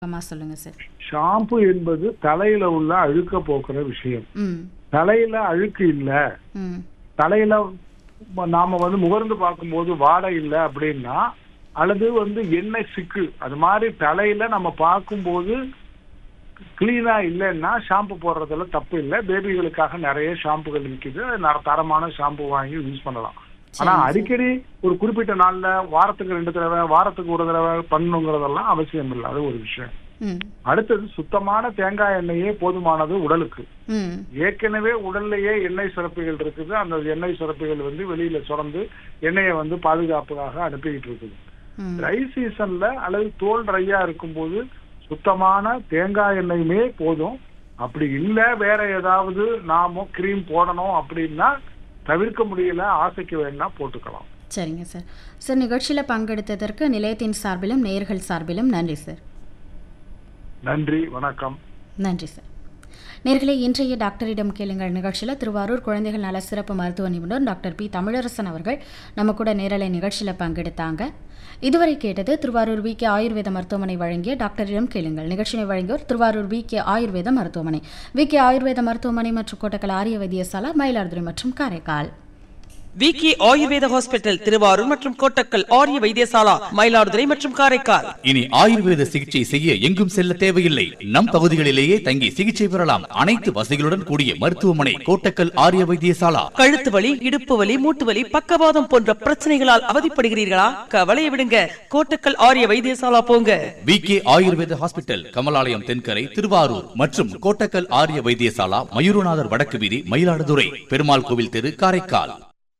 ஆமா சொல்லுங்க sir shampoo என்பது தலையில உள்ள அழுக்க போக்குற விஷயம் ம் தலையில அழுக்கு இல்ல ம் தலையில ம- நாம வந்து முகர்ந்து பார்க்கும்போது வாடை இல்ல அப்படின்னா அல்லது வந்து எண்ணெய் சிக்கு அது மாதிரி தலையில நம்ம பார்க்கும்போது கிளீனா இல்லைன்னா ஷாம்பு போடுறதுல தப்பு இல்லை பேபிகளுக்காக நிறைய ஷாம்புகள் விற்குது அது நர- தரமான ஷாம்பு வாங்கி யூஸ் பண்ணலாம் ஆனா சரி. அடிக்கடி ஒரு குறிப்பிட்ட நாள்ல வாரத்துக்கு ரெண்டு தடவை வாரத்துக்கு ஒரு தடவை பண்ணணுங்கிறதெல்லாம் அவசியம் இல்லை அது ஒரு விஷயம் ம் அடுத்தது சுத்தமான தேங்காய் எண்ணெயே போதுமானது உடலுக்கு ம் ஏற்கனவே உடல்லையே எண்ணெய் சுரப்பிகள் இருக்குது அந்த எண்ணெய் சுரப்பிகள் வந்து வெளியில சுரந்து எண்ணெயை வந்து பாதுகாப்புக்காக அனுப்பிக்கிட்டு இருக்குது ம் ட்ரை சீசன்ல அல்லது தோல் ட்ரையா இருக்கும்போது சுத்தமான தேங்காய் எண்ணெயுமே போதும் அப்படி இல்ல வேற ஏதாவது நாம கிரீம் போடணும் அப்படின்னா தவிர்க்க முடியல ஆசைக்கு வேணா போட்டுக்கலாம் சரிங்க சார் சார் நிகழ்ச்சியில் பங்கெடுத்ததற்கு நிலையத்தின் சார்பிலும் நேயர்கள் சார்பிலும் நன்றி சார் நன்றி வணக்கம் நன்றி சார் நேர்களே இன்றைய டாக்டரிடம் கேளுங்கள் நிகழ்ச்சியில் திருவாரூர் குழந்தைகள் நல சிறப்பு மருத்துவ நிபுணர் டாக்டர் பி தமிழரசன் அவர்கள் நம்ம கூட நேரலை நிகழ்ச்சியில் பங்கெடுத்தாங்க இதுவரை கேட்டது திருவாரூர் வி கே ஆயுர்வேத மருத்துவமனை வழங்கிய டாக்டரிடம் கேளுங்கள் நிகழ்ச்சியை வழங்கியோர் திருவாரூர் வி கே ஆயுர்வேத மருத்துவமனை வி கே ஆயுர்வேத மருத்துவமனை மற்றும் கோட்டக்கல் ஆரிய வைத்தியசாலா மயிலாடுதுறை மற்றும் காரைக்கால் விக்கி ஆயுர்வேத ஹாஸ்பிட்டல் திருவாரூர் மற்றும் கோட்டக்கல் ஆரிய வைத்தியசாலா மயிலாடுதுறை மற்றும் காரைக்கால் இனி ஆயுர்வேத சிகிச்சை செய்ய எங்கும் செல்ல தேவையில்லை நம் பகுதிகளிலேயே தங்கி சிகிச்சை பெறலாம் அனைத்து வசதிகளுடன் கூடிய மருத்துவமனை கோட்டக்கல் ஆரிய வைத்தியசாலா கழுத்து வலி இடுப்பு வலி மூட்டு வலி பக்கவாதம் போன்ற பிரச்சனைகளால் அவதிப்படுகிறீர்களா கவலையை விடுங்க கோட்டக்கல் ஆரிய வைத்தியசாலா போங்க V K Ayurveda hospital Kamalalayam Thenkarai Thiruvarur மற்றும் கோட்டக்கல் ஆரிய வைத்தியசாலா மயூரநாதர் வடக்கு வீதி மயிலாடுதுறை பெருமாள் கோவில் தெரு காரைக்கால்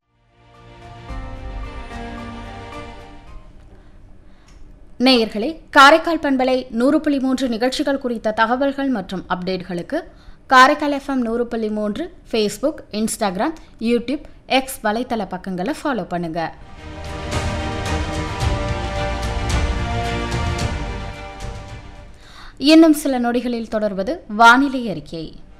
நேயர்களே காரைக்கால் பண்பலை நூறு புள்ளி மூன்று நிகழ்ச்சிகள் குறித்த தகவல்கள் மற்றும் அப்டேட்களுக்கு காரைக்கால் எஃப்எம் நூறு புள்ளி மூன்று ஃபேஸ்புக் இன்ஸ்டாகிராம் யூடியூப் எக்ஸ் வலைத்தள பக்கங்களை ஃபாலோ பண்ணுங்க இன்னும் சில நொடிகளில் தொடர்வது வானிலை அறிக்கை